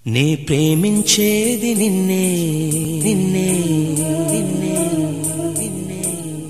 నే ప్రేమించేది నిన్నే నిన్నే నిన్నే నిన్నే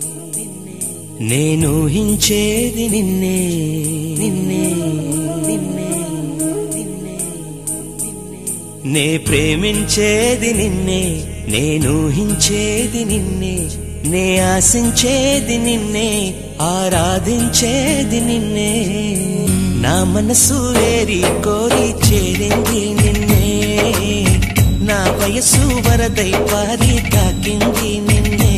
నేను ఊహించేది నిన్నే నిన్నే నిన్నే నిన్నే నే ప్రేమించేది నిన్నే నేను ఊహించేది నిన్నే నే ఆశించేది నిన్నే ఆరాధించేది నిన్నే నా మనసు వేరి కోరి చేరింది నిన్నే నా వయసు వరదై పారి తాకింది నిన్నే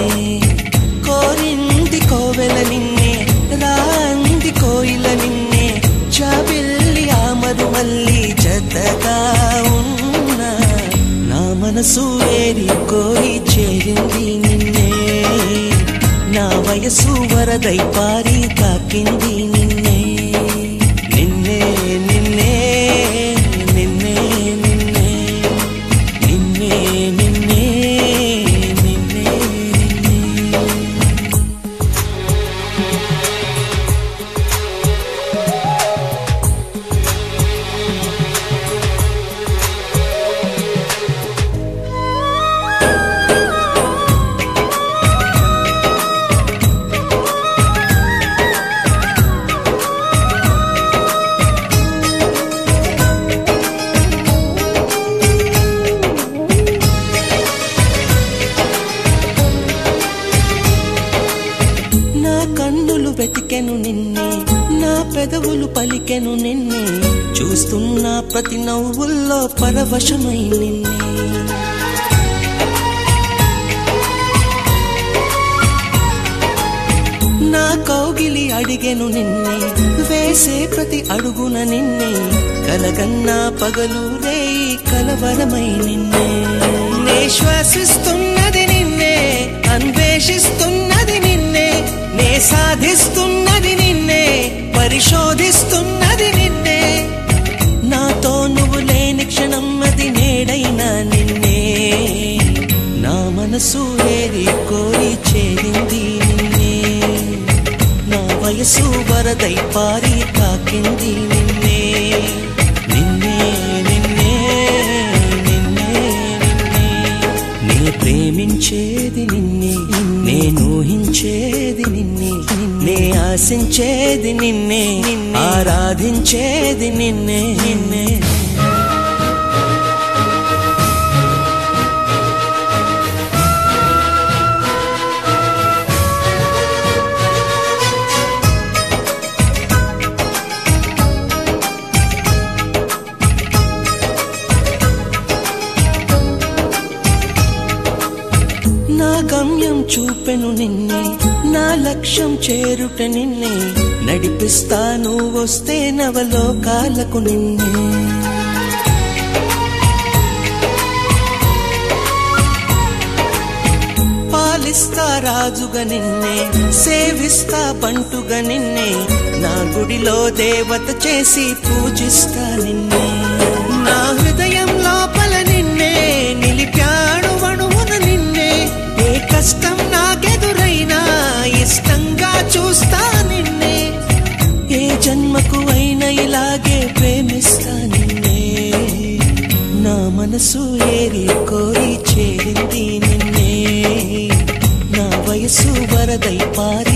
కోరింది కోవెల నిన్నే రాంది కోయిల నిన్నే చాబిల్లి ఆమరు మల్లి జతగా ఉన్నా నా మనసు వేరి కోరి చేరింది నిన్నే నా వయసు వరదై పారి తాకింది నిన్నే నిన్నే నిన్నే నిన్నే నిన్నే నిన్నే నిన్నే నిన్నే నిన్నే నా కన్నులు వెతికెను నిన్నే నా పెదవులు పలికెను నిన్నే చూస్తున్న ప్రతి నవ్వుల్లో పరవశమై నిన్నే నా కౌగిలి అడిగెను నిన్నే వేసే ప్రతి అడుగున నిన్నే కలగన్నా పగలు రేయి కలవరమై నిన్నే నే శ్వాసిస్తున్నది నిన్నే అన్వేషిస్తున్నది నిన్నే నే సాధిస్తున్నది నిన్నే పరిశోధిస్తున్నది నిన్నే నాతో నువ్వు లేని క్షణం అది నేడైనా నిన్నే నా మనసు ఏరి కోరి చేరింది నిన్నే నా వయసు వరదై పారి తాకింది నిన్నే నిన్నే నిన్నే నిన్నే నిన్నే నే ప్రేమించేది నిన్నే నేను ఊహించేది నిన్నే నే ఆశించేది నిన్నే ఆరాధించేది నిన్నే నిన్నే నా గమ్యం చూపెను నిన్నే నా లక్ష్యం చేరుట నిన్నే నడిపిస్తాను వస్తే నవలోకాలకు నిన్నే పాలిస్తా రాజుగా నిన్నే సేవిస్తా బంటుగా నిన్నే నా గుడిలో దేవత చేసి పూజిస్తా నిన్నే నా హృదయం లోపల నిన్నే నిలిపాడు వణువున నిన్నే ఏ కష్టం నాకెదురైనా ఇష్టంగా చూస్తా నిన్నే ఏ జన్మకు అయినా ఇలాగే ప్రేమిస్తా నిన్నే నా మనసు ఏరి కోరి చేరింది నిన్నే నా వయసు వరదై పారి